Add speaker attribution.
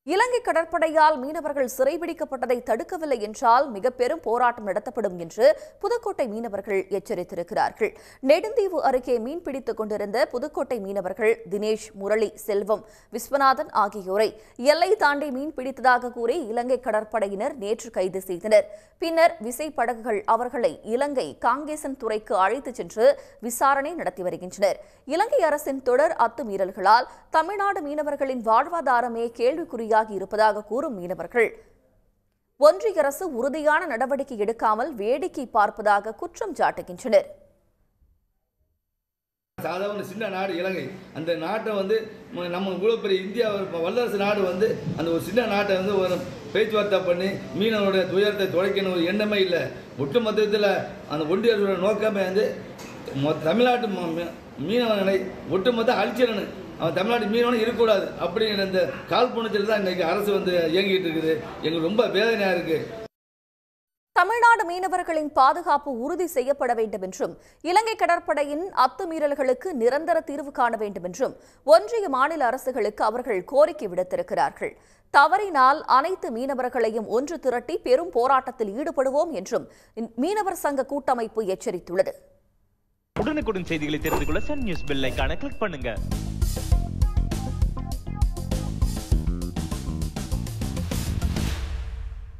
Speaker 1: இலங்கை கடற்படையால் மீனவர்கள் சிறைபிடிக்கப்பட்டதை தடுக்கவில்லை என்றால் மிக பெரும் போராட்டம் நடத்தப்படும் என்று புதுக்கோட்டை மீனவர்கள் எச்சரித்திருக்கிறார்கள் நெடுந்தீவு அருகே மீன்பிடித்துக் கொண்டிருந்த புதுக்கோட்டை மீனவர்கள் தினேஷ் முரளி செல்வம் விஸ்வநாதன் ஆகியோரை எல்லை தாண்டி மீன் பிடித்ததாக கூறி இலங்கை கடற்படையினர் நேற்று கைது செய்தனர் பின்னர் விசைப்படகுகள் அவர்களை இலங்கை காங்கேசன் துறைக்கு அழைத்துச் சென்று விசாரணை நடத்தி வருகின்றனர் இலங்கை அரசின் தொடர் அத்துமீறல்களால் தமிழ்நாடு மீனவர்களின் வாழ்வாதாரமே கேள்விக்குறியாகி இருப்பதாக கூறும் மீனவர்கள் ஒன்றிய அரசு உறுதியான நடவடிக்கை எடுக்காமல் வேடிக்கை பார்ப்பதாக குற்றம் சாட்டுகின்றனர்
Speaker 2: சாதாரண சின்ன நாடு இலங்கை அந்த நாட்டை வந்து ம- நம்ம இவ்வளோ பெரிய இந்தியா ஒரு வல்லரசு நாடு வந்து அந்த ஒரு சின்ன நாட்டை வந்து ஒரு பேச்சுவார்த்தை பண்ணி மீனவருடைய துயரத்தை துடைக்கணும் ஒரு எண்ணமே இல்லை ஒட்டுமொத்தத்தில் அந்த ஒன்றிய அரசோட நோக்கமே வந்து மொ- தமிழ்நாட்டு ம- மீ- மீனவர்களை ஒட்டுமொத்த அழிச்சிடணும் அவன் தமிழ்நாட்டு மீனவனும் இருக்கக்கூடாது அப்படிங்கிற இந்த காழ்ப்புணர்ச்சியில் தான் இன்றைக்கி அரசு வந்து இயங்கிட்டு இருக்குது எங்களுக்கு ரொம்ப வேதனையாக இருக்குது
Speaker 1: தமிழ்நாடு மீனவர்களின் பாதுகாப்பு உறுதி செய்யப்பட வேண்டும் என்றும் இலங்கை கடற்படையின் அத்துமீறல்களுக்கு நிரந்தர தீர்வு காண வேண்டும் என்றும் ஒன்றிய மாநில அரசுகளுக்கு அவர்கள் கோரிக்கை விடுத்திருக்கிறார்கள் தவறினால் அனைத்து மீனவர்களையும் ஒன்று திரட்டி பெரும் போராட்டத்தில் ஈடுபடுவோம் என்றும் மீனவர் சங்க கூட்டமைப்பு எச்சரித்துள்ளது
Speaker 3: உடனுக்குடன் செய்திகளை தெரிந்து கொள்ள சன் நியூஸ் பெல் ஐகானை கிளிக் பண்ணுங்க